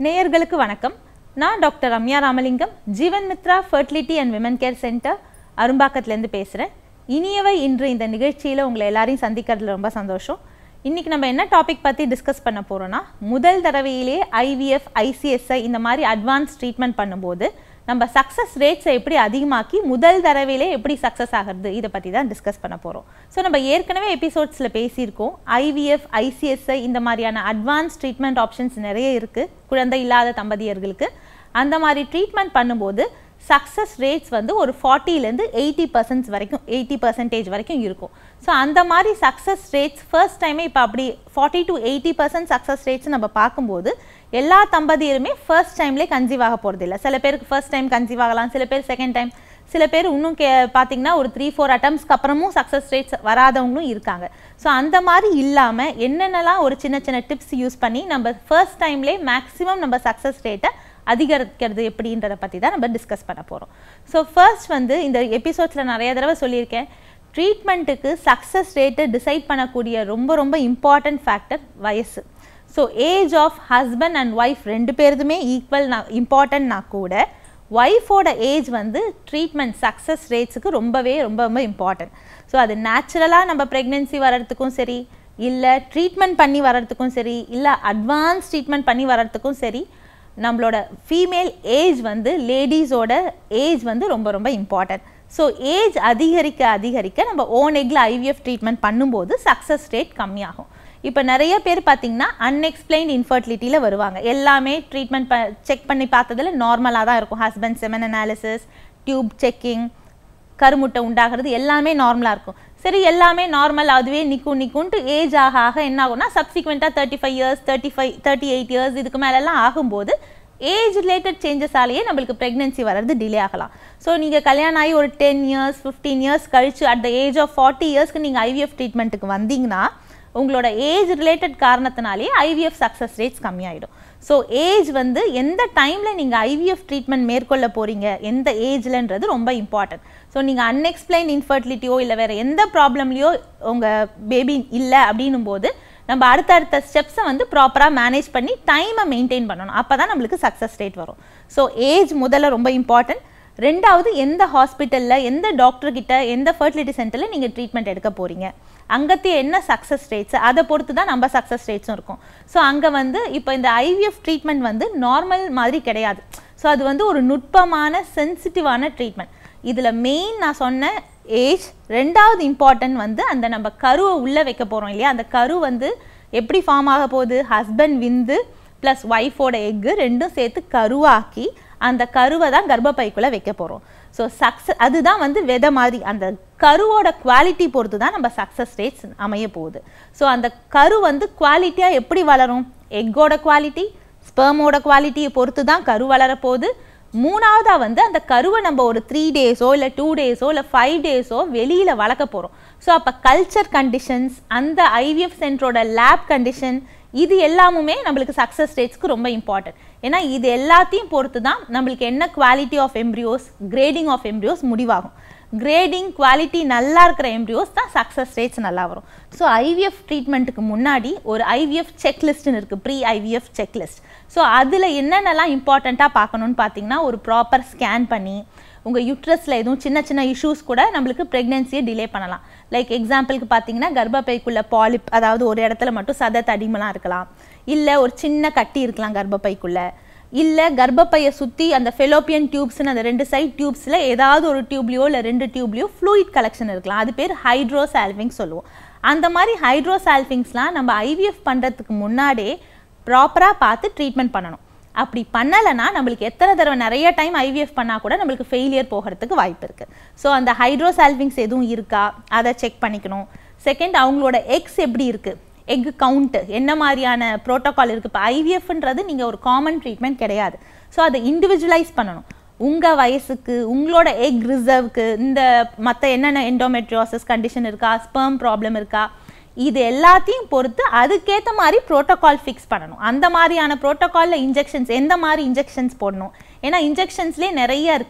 நேயர்களுக்கு வணக்கம் நான் doctor Ramya Ramalingam Jeevan Mithra fertility and women care centre அரும்பாக்கத்துலேருந்து பேசுகிறேன் இனியவை இன்று இந்த நிகழ்ச்சியில் உங்களை எல்லாரையும் சந்திக்கிறதுல ரொம்ப சந்தோஷம் இன்றைக்கி நம்ம என்ன டாபிக் பற்றி டிஸ்கஸ் பண்ண போகிறோன்னா முதல் தடவையிலே ஐவிஎஃப் ஐசிஎஸ்ஐ இந்த மாதிரி அட்வான்ஸ் ட்ரீட்மெண்ட் பண்ணும்போது நம்ம சக்ஸஸ் ரேட்ஸை எப்படி அதிகமாக்கி முதல் தடவையிலே எப்படி சக்ஸஸ் ஆகிறது இதை பற்றி தான் டிஸ்கஸ் பண்ண போகிறோம் ஸோ நம்ம ஏற்கனவே எபிசோட்ஸில் பேசியிருக்கோம் ஐவிஎஃப் ஐசிஎஸ்ஐ இந்த மாதிரியான அட்வான்ஸ் ட்ரீட்மெண்ட் ஆப்ஷன்ஸ் நிறைய இருக்குது குழந்தை இல்லாத தம்பதியர்களுக்கு அந்த மாதிரி ட்ரீட்மெண்ட் பண்ணும்போது சக்ஸஸ் ரேட்ஸ் வந்து ஒரு ஃபார்ட்டிலேருந்து எயிட்டி பர்சன்ட் வரைக்கும் எயிட்டி பர்சன்டேஜ் வரைக்கும் இருக்கும் ஸோ அந்த மாதிரி சக்ஸஸ் ரேட்ஸ் ஃபர்ஸ்ட் டைமே இப்போ அப்படி forty to eighty percent success rates நம்ம பார்க்கும்போது எல்லா தம்பதியருமே ஃபர்ஸ்ட் டைம்லேயே கன்சீவ் ஆக போகிறது இல்லை சில பேருக்கு ஃபர்ஸ்ட் டைம் கன்சீவ் ஆகலாம் சில பேர் செகண்ட் டைம் சில பேர் இன்னும் கே பார்த்தீங்கன்னா ஒரு த்ரீ ஃபோர் அட்டம்ஸ்க்கு அப்புறமும் சக்ஸஸ் ரேட்ஸ் வராதவங்களும் இருக்காங்க ஸோ அந்த மாதிரி இல்லாமல் என்னென்னலாம் ஒரு சின்ன சின்ன டிப்ஸ் யூஸ் பண்ணி நம்ம ஃபர்ஸ்ட் டைம்லேயே மேக்ஸிமம் நம்ம சக்ஸஸ் ரேட்டை அதிகரிக்கிறது எப்படின்றத பற்றி தான் நம்ம டிஸ்கஸ் பண்ண போகிறோம் ஸோ ஃபர்ஸ்ட் வந்து இந்த எபிசோட்ஸில் நிறைய தடவை சொல்லியிருக்கேன் ட்ரீட்மெண்ட்டுக்கு சக்ஸஸ் ரேட்டை டிசைட் பண்ணக்கூடிய ரொம்ப ரொம்ப இம்பார்ட்டன்ட் ஃபேக்டர் வயசு so age of husband and wife ரெண்டு பேருதுமே ஈக்குவல் நான் இம்பார்ட்டன்ட்னா கூட ஒய்ஃபோட ஏஜ் வந்து ட்ரீட்மெண்ட் சக்ஸஸ் ரேட்ஸுக்கு ரொம்பவே ரொம்ப ரொம்ப இம்பார்ட்டன்ட் ஸோ அது நேச்சுரலாக நம்ம ப்ரெக்னென்சி வர்றதுக்கும் சரி இல்லை ட்ரீட்மெண்ட் பண்ணி வர்றதுக்கும் சரி இல்லை அட்வான்ஸ் ட்ரீட்மெண்ட் பண்ணி வர்றதுக்கும் சரி நம்மளோட ஃபீமேல் ஏஜ் வந்து லேடிஸோட ஏஜ் வந்து ரொம்ப ரொம்ப இம்பார்ட்டன்ட் ஸோ ஏஜ் அதிகரிக்க அதிகரிக்க நம்ம ஓன் எக்ல ஐவிஎஃப் ட்ரீட்மெண்ட் பண்ணும்போது சக்ஸஸ் ரேட் கம்மியாகும் இப்போ நிறைய பேர் பார்த்தீங்கன்னா அன்எக்ஸ்பிளைன்ட் இன்ஃபர்டிலிட்டியில் வருவாங்க எல்லாமே ட்ரீட்மெண்ட் ப செக் பண்ணி பார்த்ததில் நார்மலாக தான் இருக்கும் husband semen analysis tube checking கருமுட்டை உண்டாகிறது எல்லாமே நார்மலாக இருக்கும் சரி எல்லாமே நார்மல் அதுவே நிற்கும் நிற்கும்ட்டு ஏஜ் ஆக ஆக என்ன ஆகும்னா சப்சிக்வெண்ட்டாக thirty five years thirty five thirty eight years இதுக்கு மேலெல்லாம் ஆகும்போது ஏஜ் ரிலேட்டட் சேஞ்சஸாலேயே நம்மளுக்கு ப்ரெக்னென்சி வர்றது டிலே ஆகலாம் ஸோ நீங்கள் கல்யாணம் ஆகி ஒரு டென் இயர்ஸ் ஃபிஃப்டீன் இயர்ஸ் கழிச்சு at the age of forty இயர்ஸ்க்கு நீங்கள் ஐவிஎஃப் ட்ரீட்மெண்ட்டுக்கு வந்தீங்கன்னா உங்களோட ஏஜ் ரிலேட்டட் காரணத்தினாலே ஐவிஎஃப் சக்ஸஸ் ரேட்ஸ் கம்மியாயிடும் ஸோ ஏஜ் வந்து எந்த டைமில் நீங்கள் ஐவிஎஃப் ட்ரீட்மெண்ட் மேற்கொள்ள போகிறீங்க எந்த ஏஜ்லன்றது ரொம்ப இம்பார்ட்டன்ட் ஸோ நீங்கள் அன்எக்ஸ்பிளைன் இன்ஃபர்டிலிட்டியோ இல்லை வேறு எந்த ப்ராப்ளம்லையோ உங்கள் பேபி இல்லை அப்படின்னும் போது நம்ம அடுத்தடுத்த ஸ்டெப்ஸை வந்து ப்ராப்பராக மேனேஜ் பண்ணி டைமை மெயின்டைன் பண்ணணும் அப்போ தான் நம்மளுக்கு சக்ஸஸ் ரேட் வரும் ஸோ ஏஜ் முதல்ல ரொம்ப இம்பார்ட்டன்ட் ரெண்டாவது எந்த ஹாஸ்பிட்டலில் எந்த டாக்டர்கிட்ட எந்த ஃபர்டிலிட்டி சென்டரில் நீங்கள் ட்ரீட்மெண்ட் எடுக்க போகிறீங்க அங்கத்தையும் என்ன சக்ஸஸ் ரேட்ஸ் அதை பொறுத்து தான் நம்ம சக்ஸஸ் ரேட்ஸும் இருக்கும் ஸோ அங்கே வந்து இப்போ இந்த ஐவிஎஃப் ட்ரீட்மெண்ட் வந்து நார்மல் மாதிரி கிடையாது ஸோ அது வந்து ஒரு நுட்பமான சென்சிட்டிவான ட்ரீட்மெண்ட் இதில் மெயின் நான் சொன்ன ஏஜ் ரெண்டாவது இம்பார்ட்டன்ட் வந்து அந்த நம்ம கருவை உள்ளே வைக்க போகிறோம் இல்லையா அந்த கரு வந்து எப்படி ஃபார்ம் ஆக போகுது ஹஸ்பண்ட் விந்து ப்ளஸ் ஒய்ஃபோட எக்கு ரெண்டும் சேர்த்து கருவாக்கி அந்த கருவை தான் கர்ப்பப்பைக்குள்ளே வைக்க போகிறோம் ஸோ சக்ஸஸ் அதுதான் வந்து விதை மாதிரி அந்த கருவோட குவாலிட்டி பொறுத்து தான் நம்ம சக்ஸஸ் ரேட்ஸ் அமைய போகுது ஸோ அந்த கரு வந்து குவாலிட்டியாக எப்படி வளரும் எக்கோட குவாலிட்டி ஸ்பெர்மோட குவாலிட்டியை பொறுத்து தான் கரு வளர போகுது மூணாவதாக வந்து அந்த கருவை நம்ம ஒரு த்ரீ டேஸோ இல்லை டூ டேஸோ இல்லை ஃபைவ் டேஸோ வெளியில் வளர்க்க போகிறோம் ஸோ அப்போ கல்ச்சர் கண்டிஷன்ஸ் அந்த ஐவிஎஃப் சென்டரோட லேப் கண்டிஷன் இது எல்லாமுமே நம்மளுக்கு சக்ஸஸ் ரேட்ஸ்க்கு ரொம்ப இம்பார்ட்டன்ட் ஏன்னா இது எல்லாத்தையும் பொறுத்து தான் நம்மளுக்கு என்ன quality of embryos grading of embryos முடிவாகும் கிரேடிங் குவாலிட்டி நல்லா இருக்கிற எம்ப்ரியோஸ் தான் சக்ஸஸ் ரேட்ஸ் நல்லா வரும் ஸோ ஐவிஎஃப் ட்ரீட்மெண்ட்டுக்கு முன்னாடி ஒரு ஐவிஎஃப் செக்லிஸ்ட்னு இருக்குது ப்ரீ ஐவிஎஃப் செக்லிஸ்ட் ஸோ அதில் என்னென்னலாம் இம்பார்ட்டண்ட்டாக பார்க்கணுன்னு பார்த்தீங்கன்னா ஒரு ப்ராப்பர் ஸ்கேன் பண்ணி உங்கள் யூட்ரஸில் எதுவும் சின்ன சின்ன இஷ்யூஸ் கூட நம்மளுக்கு ப்ரெக்னென்சியை டிலே பண்ணலாம் லைக் எக்ஸாம்பிளுக்கு பார்த்தீங்கன்னா கர்ப்பப்பைக்குள்ள பாலிப் அதாவது ஒரு இடத்துல மட்டும் சத தடிமலாம் இருக்கலாம் இல்லை ஒரு சின்ன கட்டி இருக்கலாம் கர்ப்பப்பைக்குள்ளே இல்லை கர்ப்பப்பையை சுற்றி அந்த ஃபெலோப்பியன் டியூப்ஸ்னு அந்த ரெண்டு சைட் டியூப்ஸில் ஏதாவது ஒரு டியூப்லையோ இல்லை ரெண்டு டியூப்லையோ ஃப்ளூயிட் கலெக்ஷன் இருக்கலாம் அது பேர் ஹைட்ரோசால்விங் சொல்லுவோம் அந்த மாதிரி ஹைட்ரோசால்விங்ஸ்லாம் நம்ம ஐவிஎஃப் பண்ணுறதுக்கு முன்னாடியே ப்ராப்பராக பார்த்து ட்ரீட்மெண்ட் பண்ணணும் அப்படி பண்ணலைன்னா நம்மளுக்கு எத்தனை தடவை நிறைய டைம் ஐவிஎஃப் பண்ணால் கூட நம்மளுக்கு ஃபெயிலியர் போகிறதுக்கு வாய்ப்பு இருக்குது ஸோ அந்த ஹைட்ரோசால்விங்ஸ் எதுவும் இருக்கா அதை செக் பண்ணிக்கணும் செகண்ட் அவங்களோட எக்ஸ் எப்படி இருக்குது எக் கவுண்ட்டு என்ன மாதிரியான ப்ரோட்டோகால் இருக்குது இப்போ ஐவிஎஃப்ன்றது நீங்கள் ஒரு காமன் ட்ரீட்மெண்ட் கிடையாது ஸோ அதை இண்டிவிஜுவலைஸ் பண்ணணும் உங்கள் வயசுக்கு உங்களோட எக் ரிசர்வ்க்கு இந்த மற்ற என்னென்ன எண்டோமெட்ரியோசஸ் கண்டிஷன் இருக்கா ஸ்பெர்ம் ப்ராப்ளம் இருக்கா இது எல்லாத்தையும் பொறுத்து அதுக்கேற்ற மாதிரி ப்ரோட்டோகால் ஃபிக்ஸ் பண்ணணும் அந்த மாதிரியான ப்ரோட்டோகாலில் இன்ஜெக்ஷன்ஸ் எந்த மாதிரி இன்ஜெக்ஷன்ஸ் போடணும் ஏன்னா இன்ஜெக்ஷன்ஸ்லேயே நிறைய இருக்குது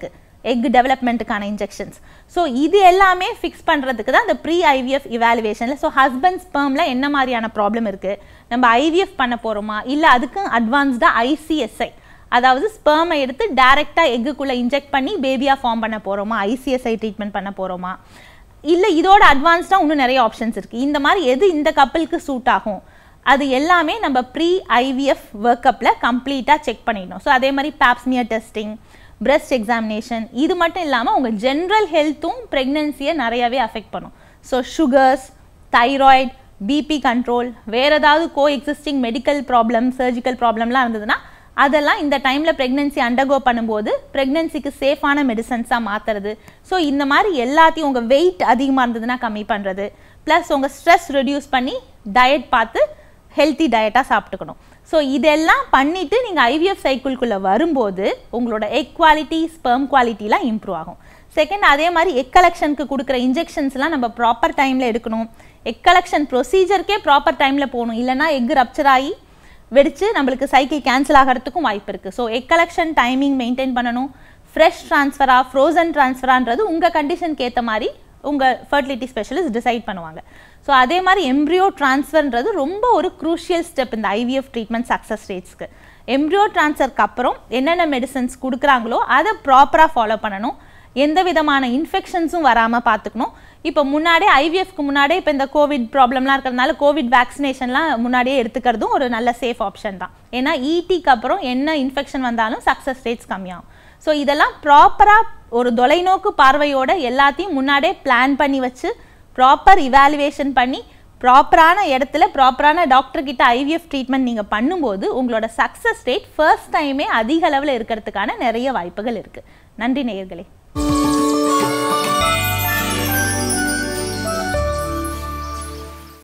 எக் டெவலப்மெண்ட்டுக்கான இன்ஜெக்ஷன்ஸ் ஸோ இது எல்லாமே ஃபிக்ஸ் பண்ணுறதுக்கு தான் இந்த ப்ரீ ஐவிஎஃப் இவாலுவேஷனில் ஸோ ஹஸ்பண்ட் ஸ்பெர்மில் என்ன மாதிரியான ப்ராப்ளம் இருக்குது நம்ம ஐவிஎஃப் பண்ண போகிறோமா இல்லை அதுக்கு அட்வான்ஸ்டாக ஐசிஎஸ்ஐ அதாவது ஸ்பெர்மை எடுத்து டைரெக்டாக எக்குக்குள்ளே இன்ஜெக்ட் பண்ணி பேபியாக ஃபார்ம் பண்ண போகிறோமா ஐசிஎஸ்ஐ ட்ரீட்மெண்ட் பண்ண போகிறோமா இல்லை இதோட அட்வான்ஸ்டாக இன்னும் நிறைய ஆப்ஷன்ஸ் இருக்குது இந்த மாதிரி எது இந்த கப்பலுக்கு சூட் ஆகும் அது எல்லாமே நம்ம ப்ரீ ஐவிஎஃப் ஒர்க்கப்பில் கம்ப்ளீட்டாக செக் பண்ணிடணும் ஸோ அதே மாதிரி பேப்ஸ்மியர் டெஸ்டிங் பிரஸ்ட் எக்ஸாமினேஷன் இது மட்டும் இல்லாமல் உங்கள் ஜென்ரல் ஹெல்த்தும் ப்ரெக்னென்சியை நிறையவே அஃபெக்ட் பண்ணும் so sugars thyroid BP control வேறு ஏதாவது co existing medical problem surgical ப்ராப்ளம்லாம் இருந்ததுன்னா அதெல்லாம் இந்த டைமில் ப்ரெக்னென்சி அண்டர்கோ பண்ணும்போது ப்ரெக்னென்சிக்கு சேஃபான மெடிசன்ஸாக மாற்றுறது ஸோ இந்த மாதிரி எல்லாத்தையும் உங்கள் வெயிட் அதிகமாக இருந்ததுன்னா கம்மி பண்ணுறது ப்ளஸ் உங்கள் ஸ்ட்ரெஸ் ரெடியூஸ் பண்ணி டயட் பார்த்து ஹெல்த்தி டயட்டாக சாப்பிட்டுக்கணும் ஸோ இதெல்லாம் பண்ணிவிட்டு நீங்கள் ஐவிஎஃப் சைக்கிள்குள்ளே வரும்போது உங்களோட எக் குவாலிட்டி ஸ்பெர்ம் குவாலிட்டிலாம் இம்ப்ரூவ் ஆகும் செகண்ட் அதே மாதிரி எக் கலெக்ஷனுக்கு கொடுக்குற இன்ஜெக்ஷன்ஸ்லாம் நம்ம ப்ராப்பர் டைமில் எடுக்கணும் எக் கலெக்ஷன் ப்ரொசீஜருக்கே ப்ராப்பர் டைமில் போகணும் இல்லைனா எக் ரப்சர் ஆகி வெடிச்சு நம்மளுக்கு சைக்கிள் கேன்சல் ஆகிறதுக்கும் வாய்ப்பு இருக்குது so egg collection timing maintain பண்ணணும் ஃப்ரெஷ் ட்ரான்ஸ்ஃபரா ஃப்ரோசன் ட்ரான்ஸ்ஃபரான்றது உங்கள் கண்டிஷனுக்கு ஏற்ற மாதிரி உங்கள் ஃபர்டிலிட்டி ஸ்பெஷலிஸ்ட் டிசைட் பண்ணுவாங்க ஸோ அதே மாதிரி எம்ப்ரியோ ட்ரான்ஸ்ஃபர்ன்றது ரொம்ப ஒரு குரூஷியல் ஸ்டெப் இந்த ஐவிஎஃப் ட்ரீட்மெண்ட் சக்ஸஸ் ரேட்ஸ்க்கு எம்ப்ரியோ ட்ரான்ஸ்ஃபருக்கு அப்புறம் என்னென்ன மெடிசன்ஸ் கொடுக்குறாங்களோ அதை ப்ராப்பராக ஃபாலோ பண்ணணும் எந்த விதமான இன்ஃபெக்ஷன்ஸும் வராமல் பார்த்துக்கணும் இப்போ முன்னாடியே ஐவிஎஃப்க்கு முன்னாடியே இப்போ இந்த கோவிட் ப்ராப்ளம்லாம் இருக்கிறதுனால கோவிட் வேக்சினேஷன்லாம் முன்னாடியே எடுத்துக்கிறதும் ஒரு நல்ல சேஃப் ஆப்ஷன் தான் ஏன்னா ஈடிக்கு அப்புறம் என்ன இன்ஃபெக்ஷன் வந்தாலும் சக்ஸஸ் ரேட்ஸ் கம்மியாகும் ஸோ இதெல்லாம் ப்ராப்பராக ஒரு தொலைநோக்கு பார்வையோட எல்லாத்தையும் முன்னாடியே பிளான் பண்ணி வச்சு ப்ராப்பர் இவாலுவேஷன் பண்ணி ப்ராப்பரான இடத்துல ப்ராப்பரான டாக்டர் கிட்ட ஐவிஎஃப் ட்ரீட்மெண்ட் நீங்கள் பண்ணும்போது உங்களோட சக்ஸஸ் ரேட் ஃபர்ஸ்ட் டைமே அதிக அளவில் இருக்கிறதுக்கான நிறைய வாய்ப்புகள் இருக்குது நன்றி நேயர்களே